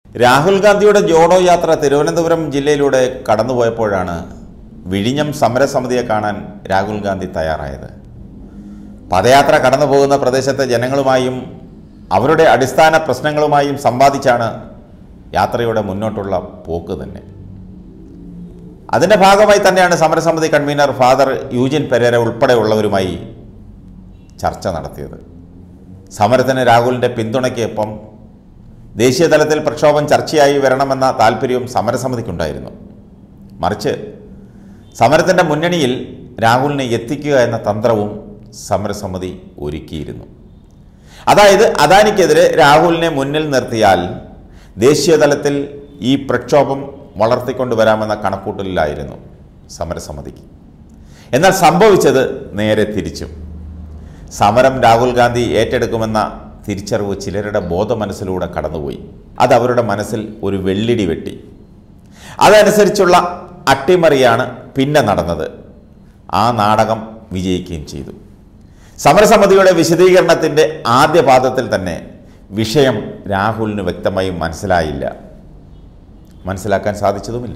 രാഹുൽ ഗാന്ധിയുടെ ജോഡോ യാത്ര തിരുവനന്തപുരം ജില്ലയിലൂടെ കടന്നുപോയപ്പോഴാണ് വിഴിഞ്ഞം സമരസമിതിയെ കാണാൻ രാഹുൽ ഗാന്ധി തയ്യാറായത് പദയാത്ര കടന്നു പോകുന്ന പ്രദേശത്തെ ജനങ്ങളുമായും അവരുടെ അടിസ്ഥാന പ്രശ്നങ്ങളുമായും സംവാദിച്ചാണ് യാത്രയുടെ മുന്നോട്ടുള്ള പോക്ക് തന്നെ അതിൻ്റെ ഭാഗമായി തന്നെയാണ് സമരസമിതി കൺവീനർ ഫാദർ യൂജിൻ പെരേര ഉൾപ്പെടെയുള്ളവരുമായി ചർച്ച നടത്തിയത് സമരത്തിന് രാഹുലിൻ്റെ പിന്തുണയ്ക്കൊപ്പം ദേശീയ തലത്തിൽ പ്രക്ഷോഭം ചർച്ചയായി വരണമെന്ന താല്പര്യവും സമരസമിതിക്കുണ്ടായിരുന്നു മറിച്ച് സമരത്തിൻ്റെ മുന്നണിയിൽ രാഹുലിനെ എത്തിക്കുക എന്ന തന്ത്രവും സമരസമിതി ഒരുക്കിയിരുന്നു അതായത് അദാനിക്കെതിരെ രാഹുലിനെ മുന്നിൽ നിർത്തിയാൽ ദേശീയ തലത്തിൽ ഈ പ്രക്ഷോഭം വളർത്തിക്കൊണ്ടുവരാമെന്ന കണക്കൂട്ടലിലായിരുന്നു സമരസമിതിക്ക് എന്നാൽ സംഭവിച്ചത് നേരെ തിരിച്ചും സമരം രാഹുൽ ഗാന്ധി ഏറ്റെടുക്കുമെന്ന തിരിച്ചറിവ് ചിലരുടെ ബോധമനസ്സിലൂടെ കടന്നുപോയി അത് അവരുടെ മനസ്സിൽ ഒരു വെള്ളിടി വെട്ടി അതനുസരിച്ചുള്ള അട്ടിമറിയാണ് പിന്നെ നടന്നത് ആ നാടകം വിജയിക്കുകയും ചെയ്തു സമരസമിതിയുടെ വിശദീകരണത്തിൻ്റെ ആദ്യ പാദത്തിൽ തന്നെ വിഷയം രാഹുലിന് വ്യക്തമായി മനസ്സിലായില്ല മനസ്സിലാക്കാൻ സാധിച്ചതുമില്ല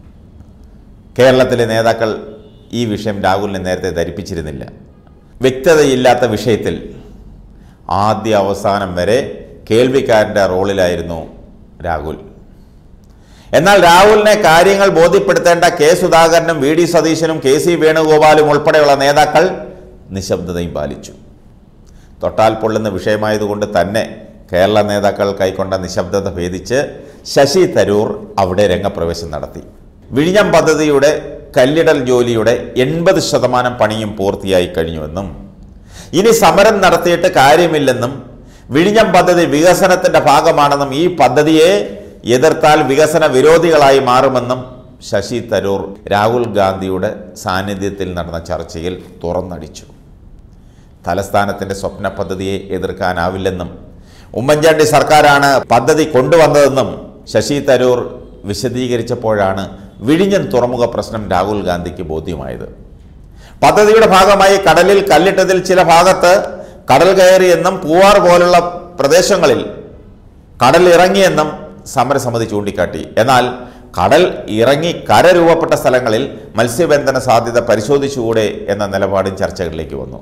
കേരളത്തിലെ നേതാക്കൾ ഈ വിഷയം രാഹുലിനെ നേരത്തെ ധരിപ്പിച്ചിരുന്നില്ല വ്യക്തതയില്ലാത്ത വിഷയത്തിൽ ആദ്യ അവസാനം വരെ കേൾവിക്കാരൻ്റെ റോളിലായിരുന്നു രാഹുൽ എന്നാൽ രാഹുലിനെ കാര്യങ്ങൾ ബോധ്യപ്പെടുത്തേണ്ട കെ സുധാകരനും വി ഡി സതീശനും കെ സി വേണുഗോപാലും ഉൾപ്പെടെയുള്ള നേതാക്കൾ നിശബ്ദതയും പാലിച്ചു തൊട്ടാൽ പൊള്ളുന്ന വിഷയമായതുകൊണ്ട് തന്നെ കേരള നേതാക്കൾ കൈക്കൊണ്ട നിശബ്ദത ഭേദിച്ച് ശശി തരൂർ അവിടെ രംഗപ്രവേശം നടത്തി വിഴിഞ്ഞം പദ്ധതിയുടെ കല്ലിടൽ ജോലിയുടെ എൺപത് ശതമാനം പണിയും പൂർത്തിയായി കഴിഞ്ഞുവെന്നും ഇനി സമരം നടത്തിയിട്ട് കാര്യമില്ലെന്നും വിഴിഞ്ഞം പദ്ധതി വികസനത്തിന്റെ ഭാഗമാണെന്നും ഈ പദ്ധതിയെ എതിർത്താൽ വികസന വിരോധികളായി മാറുമെന്നും ശശി തരൂർ രാഹുൽ ഗാന്ധിയുടെ സാന്നിധ്യത്തിൽ നടന്ന ചർച്ചയിൽ തുറന്നടിച്ചു തലസ്ഥാനത്തിന്റെ സ്വപ്ന പദ്ധതിയെ എതിർക്കാനാവില്ലെന്നും ഉമ്മൻചാണ്ടി സർക്കാരാണ് പദ്ധതി കൊണ്ടുവന്നതെന്നും ശശി തരൂർ വിശദീകരിച്ചപ്പോഴാണ് വിഴിഞ്ഞൻ തുറമുഖ പ്രശ്നം രാഹുൽ ഗാന്ധിക്ക് ബോധ്യമായത് പദ്ധതിയുടെ ഭാഗമായി കടലിൽ കല്ലിട്ടതിൽ ചില ഭാഗത്ത് കടൽ കയറിയെന്നും പൂവാർ പോലുള്ള പ്രദേശങ്ങളിൽ കടൽ ഇറങ്ങിയെന്നും സമരസമിതി ചൂണ്ടിക്കാട്ടി എന്നാൽ കടൽ ഇറങ്ങി കര രൂപപ്പെട്ട സ്ഥലങ്ങളിൽ മത്സ്യബന്ധന സാധ്യത പരിശോധിച്ചുകൂടെ എന്ന നിലപാടും ചർച്ചകളിലേക്ക് വന്നു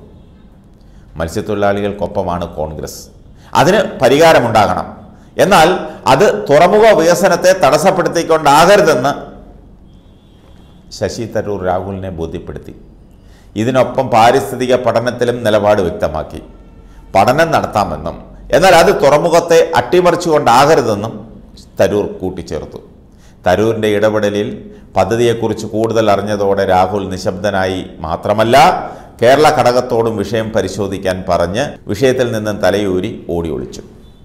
മത്സ്യത്തൊഴിലാളികൾക്കൊപ്പമാണ് കോൺഗ്രസ് അതിന് പരിഹാരമുണ്ടാകണം എന്നാൽ അത് തുറമുഖ വികസനത്തെ തടസ്സപ്പെടുത്തിക്കൊണ്ടാകരുതെന്ന് ശശി തരൂർ രാഹുലിനെ ബോധ്യപ്പെടുത്തി ഇതിനൊപ്പം പാരിസ്ഥിതിക പഠനത്തിലും നിലപാട് വ്യക്തമാക്കി പഠനം നടത്താമെന്നും എന്നാൽ അത് തുറമുഖത്തെ അട്ടിമറിച്ചുകൊണ്ടാകരുതെന്നും തരൂർ കൂട്ടിച്ചേർത്തു തരൂരിൻ്റെ ഇടപെടലിൽ പദ്ധതിയെക്കുറിച്ച് കൂടുതൽ അറിഞ്ഞതോടെ രാഹുൽ നിശബ്ദനായി മാത്രമല്ല കേരള ഘടകത്തോടും വിഷയം പരിശോധിക്കാൻ പറഞ്ഞ് വിഷയത്തിൽ നിന്നും തലയൂരി ഓടി ഒളിച്ചു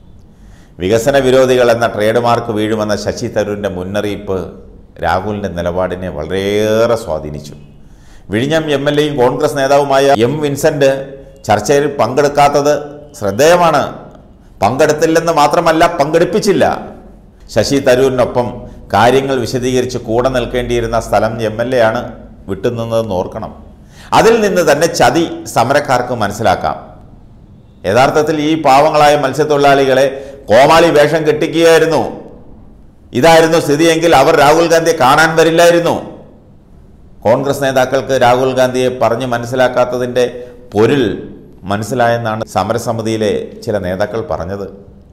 വികസന വിരോധികൾ എന്ന ട്രേഡ് മാർക്ക് വീഴുമെന്ന ശശി തരൂരിൻ്റെ മുന്നറിയിപ്പ് രാഹുലിൻ്റെ നിലപാടിനെ വളരെയേറെ സ്വാധീനിച്ചു വിഴിഞ്ഞം എം എൽ എയും കോൺഗ്രസ് നേതാവുമായ എം വിൻസെൻ്റ് ചർച്ചയിൽ പങ്കെടുക്കാത്തത് ശ്രദ്ധേയമാണ് പങ്കെടുത്തില്ലെന്ന് മാത്രമല്ല പങ്കെടുപ്പിച്ചില്ല ശശി തരൂരിനൊപ്പം കാര്യങ്ങൾ വിശദീകരിച്ച് കൂടെ നിൽക്കേണ്ടിയിരുന്ന സ്ഥലം എം എൽ എ ആണ് വിട്ടുനിന്നതെന്ന് ഓർക്കണം അതിൽ നിന്ന് തന്നെ ചതി സമരക്കാർക്ക് മനസ്സിലാക്കാം യഥാർത്ഥത്തിൽ ഈ പാവങ്ങളായ മത്സ്യത്തൊഴിലാളികളെ കോമാളി വേഷം കെട്ടിക്കുകയായിരുന്നു ഇതായിരുന്നു സ്ഥിതിയെങ്കിൽ അവർ രാഹുൽ ഗാന്ധിയെ കാണാൻ വരില്ലായിരുന്നു കോൺഗ്രസ് നേതാക്കൾക്ക് രാഹുൽ ഗാന്ധിയെ പറഞ്ഞ് മനസ്സിലാക്കാത്തതിൻ്റെ പൊരുൾ മനസ്സിലായെന്നാണ് സമരസമിതിയിലെ ചില നേതാക്കൾ പറഞ്ഞത്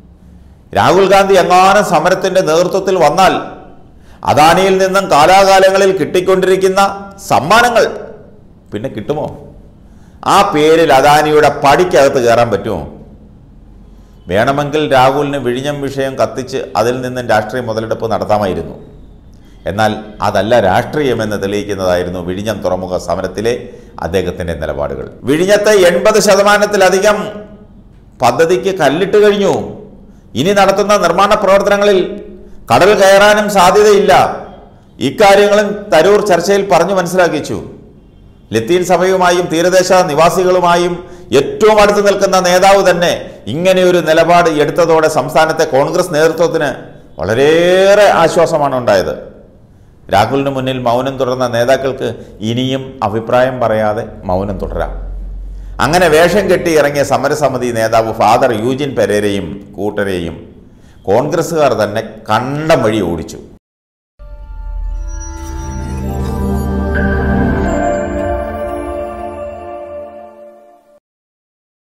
രാഹുൽ ഗാന്ധി എങ്ങാനും സമരത്തിൻ്റെ നേതൃത്വത്തിൽ വന്നാൽ അദാനിയിൽ നിന്നും കാലാകാലങ്ങളിൽ കിട്ടിക്കൊണ്ടിരിക്കുന്ന സമ്മാനങ്ങൾ പിന്നെ കിട്ടുമോ ആ പേരിൽ അദാനിയുടെ പടിക്കകത്ത് കയറാൻ പറ്റുമോ വേണമെങ്കിൽ രാഹുലിന് വിഴിഞ്ഞം വിഷയം കത്തിച്ച് അതിൽ നിന്നും രാഷ്ട്രീയ മുതലെടുപ്പ് നടത്താമായിരുന്നു എന്നാൽ അതല്ല രാഷ്ട്രീയമെന്ന് തെളിയിക്കുന്നതായിരുന്നു വിഴിഞ്ഞം തുറമുഖ സമരത്തിലെ അദ്ദേഹത്തിൻ്റെ നിലപാടുകൾ വിഴിഞ്ഞത്തെ എൺപത് ശതമാനത്തിലധികം പദ്ധതിക്ക് കല്ലിട്ട് കഴിഞ്ഞു ഇനി നടത്തുന്ന നിർമ്മാണ പ്രവർത്തനങ്ങളിൽ കടൽ കയറാനും സാധ്യതയില്ല ഇക്കാര്യങ്ങളും തരൂർ ചർച്ചയിൽ പറഞ്ഞു മനസ്സിലാക്കിച്ചു ലത്തീൻ സഭയുമായും തീരദേശ നിവാസികളുമായും ഏറ്റവും അടുത്ത് നിൽക്കുന്ന നേതാവ് തന്നെ ഇങ്ങനെയൊരു നിലപാട് എടുത്തതോടെ സംസ്ഥാനത്തെ കോൺഗ്രസ് നേതൃത്വത്തിന് വളരെയേറെ ആശ്വാസമാണ് ഉണ്ടായത് രാഹുലിന് മുന്നിൽ മൗനം തുടർന്ന നേതാക്കൾക്ക് ഇനിയും അഭിപ്രായം പറയാതെ മൗനം തുടരാം അങ്ങനെ വേഷം കെട്ടി ഇറങ്ങിയ സമരസമിതി നേതാവ് ഫാദർ യൂജിൻ പെരേരയും കൂട്ടരെയും കോൺഗ്രസ്സുകാർ തന്നെ കണ്ടം വഴി ഓടിച്ചു